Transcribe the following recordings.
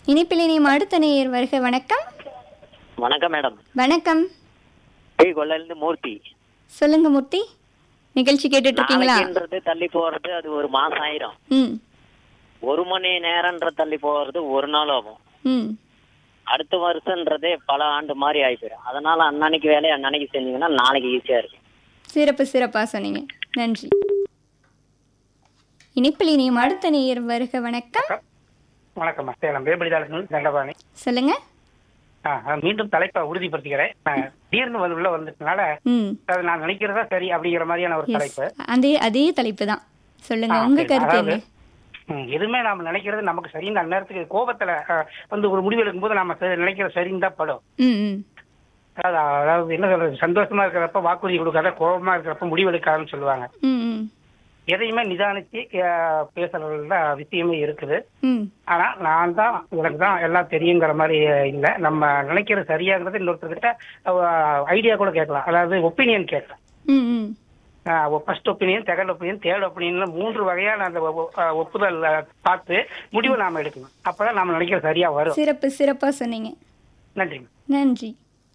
இனிப்பில் இனியும் அடுத்த நேயர் வருக வணக்கம் வணக்கம் மேடம் வணக்கம் டி கொள்ளையிலிருந்து மூர்த்தி சொல்லுங்க மூர்த்தி நிகழ்ச்சி கேட்டுட்டு இருக்கீங்களா நாளைக்குன்றது தள்ளி போறது அது ஒரு மாசம் ஆயிரும் ம் ஒரு மணி நேரம்ன்ற தள்ளி போறது ஒரு நாள் ஆகும் ம் அடுத்த வருஷன்றதே பல ஆண்டு மாதிரி ஆயிப்போயிடும் அதனால அன்னன்னைக்கு வேலையை அன்னன்னைக்கு செஞ்சீங்கன்னா நாளைக்கு ஈஸியா இருக்கும் சிறப்பு சிறப்பா சொன்னீங்க நன்றி இனிப்பில் இனியும் அடுத்த நேயர் வருக வணக்கம் வணக்கம் சேலம் வேபடிதாளன் தண்டபாணி சொல்லுங்க ஆ, நான் மீண்டும் தலைப்பை உறுதிப்படுத்திக்கிறேன் நான் திடீர்னு வந்து உள்ள வந்ததுனால ம் அது நான் நினைக்கிறதா சரி அப்படிங்கிற மாதிரியான ஒரு எஸ் தலைப்பு அதே அதே தலைப்பு தான் சொல்லுங்க ஆ, உங்க சரி. கருத்து அதாவது, என்ன ம், எதுவுமே நாம நினைக்கிறது நமக்கு சரின்னு அந்த நேரத்துக்கு கோபத்துல ஆ, வந்து ஒரு முடிவு எடுக்கும்போது நம்ம சரி- நினைக்கிற சரின்னு தான் படும் ம் ம் அதாவது அதாவது என்ன சொல்றது சந்தோஷமா இருக்கிறப்ப வாக்குறுதி கொடுக்காத கோபமா இருக்கிறப்ப முடிவு எடுக்காதுன்னு சொல்லுவாங்க ம் ம் எதையுமே நிதானிச்சு ஆ, பேசுறதுல விஷயமே இருக்குது ம் ஆனா நான் தான் எனக்கு தான் எல்லாம் தெரியுங்கிற மாதிரி இல்ல நம்ம நினைக்கிறது சரியாங்கிறது இன்னொருத்தர்கிட்ட ஐடியா கூட கேட்கலாம் அதாவது ஒப்பீனியன் கேட்கலாம் ம் ம் first opinion second opinion third opinion மூன்று வகையான அந்த ஒ- அஹ் ஒப்புதல் அஹ், பார்த்து முடிவு நாம எடுக்கணும் அப்பதான் நம்ம நினைக்கிறது சரியா வரும் சிறப்பு சிறப்பா சொன்னீங்க நன்றி நன்றி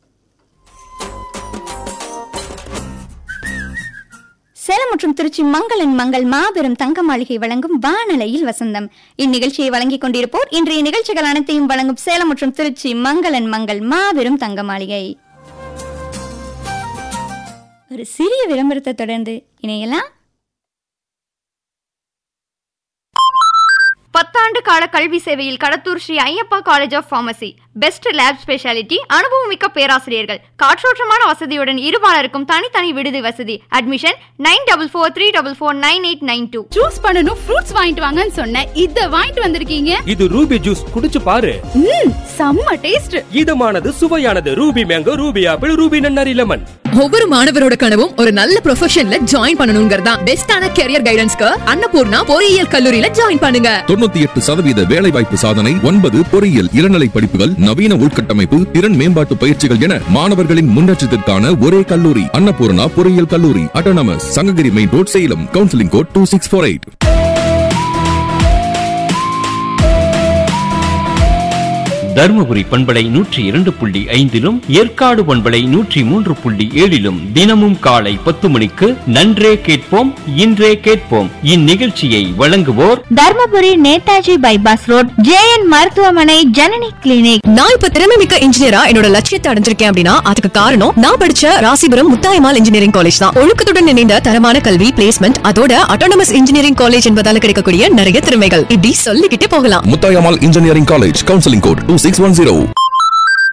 சேலம் மற்றும் திருச்சி மங்களன் மங்கள் மாபெரும் தங்க மாளிகை வழங்கும் வானலையில் வசந்தம் இந்நிகழ்ச்சியை வழங்கிக் கொண்டிருப்போர் இன்றைய நிகழ்ச்சிகள் அனைத்தையும் வழங்கும் சேலம் மற்றும் திருச்சி மங்களன் மங்கள் மாபெரும் தங்க மாளிகை ஒரு சிறிய விளம்பரத்தை தொடர்ந்து இணையலாம் பத்தாண்டு கால கல்வி சேவையில் Kadathur Sri Ayyappa college of pharmacy best lab speciality அனுபவமிக்க பேராசிரியர்கள் காற்றோட்டமான வசதியுடன் இருபாலருக்கும் தனித்தனி விடுதி வசதி admission nine double four three double four nine eight nine two juice பண்ணனும் ஃப்ரூட்ஸ் வாங்கிட்டு வாங்கன்னு சொன்னேன் இத வாங்கிட்டு வந்திருக்கீங்க இது ரூபி ஜூஸ் குடிச்சு பாரு ம் செம்ம டேஸ்ட் இதமானது சுவையானது Ruby mango Ruby apple Ruby நன்னாரி லெமன் ஒவ்வொரு மாணவரோட கனவும் ஒரு நல்ல ப்ரொஃபஷன்ல ஜாயின் பண்ணணுங்கிறதா பெஸ்டான கெரியர் கைடன்ஸ்க்கு அன்னபூர்ணா பொறியியல் கல்லூரியில ஜாயின் பண்ணுங்க தொண்ணூத்தி எட்டு சதவீத வேலைவாய்ப்பு சாதனை ஒன்பது பொறியியல் இளநிலை படிப்புகள் நவீன உள்கட்டமைப்பு திறன் மேம்பாட்டு பயிற்சிகள் என மாணவர்களின் முன்னேற்றத்திற்கான ஒரே கல்லூரி அன்னபூர்ணா பொறியியல் கல்லூரி autonomous Sankagiri main road Salem counselling code two six four eight Dharmapuri பண்பலை நூற்றி இரண்டு புள்ளி ஐந்திலும் ஏற்காடு பண்பலை நூற்றி மூன்று புள்ளி ஏழிலும் தினமும் காலை பத்து மணிக்கு நன்றே கேட்போம் இன்றே கேட்போம் இந்நிகழ்ச்சியை வழங்குவோர் Dharmapuri Netaji bypass road JN மருத்துவமனை ஜனனி கிளினிக் நான் இப்ப திறமை மிக்க இன்ஜினியரா என்னோட லட்சியத்தை அடைஞ்சிருக்கேன் அப்படின்னா அதுக்கு காரணம் நான் படிச்ச ராசிபுரம் முத்தாயமால் இன்ஜினியரிங் காலேஜ் தான் ஒழுக்கத்துடன் இணைந்த தரமான கல்வி பிளேஸ்மெண்ட் அதோட அட்டானமஸ் இன்ஜினியரிங் காலேஜ் என்பதால கிடைக்கக்கூடிய நிறைய திறமைகள் இப்படி சொல்லிக்கிட்டே போகலாம் Muthayammal engineering college counselling code two six one zero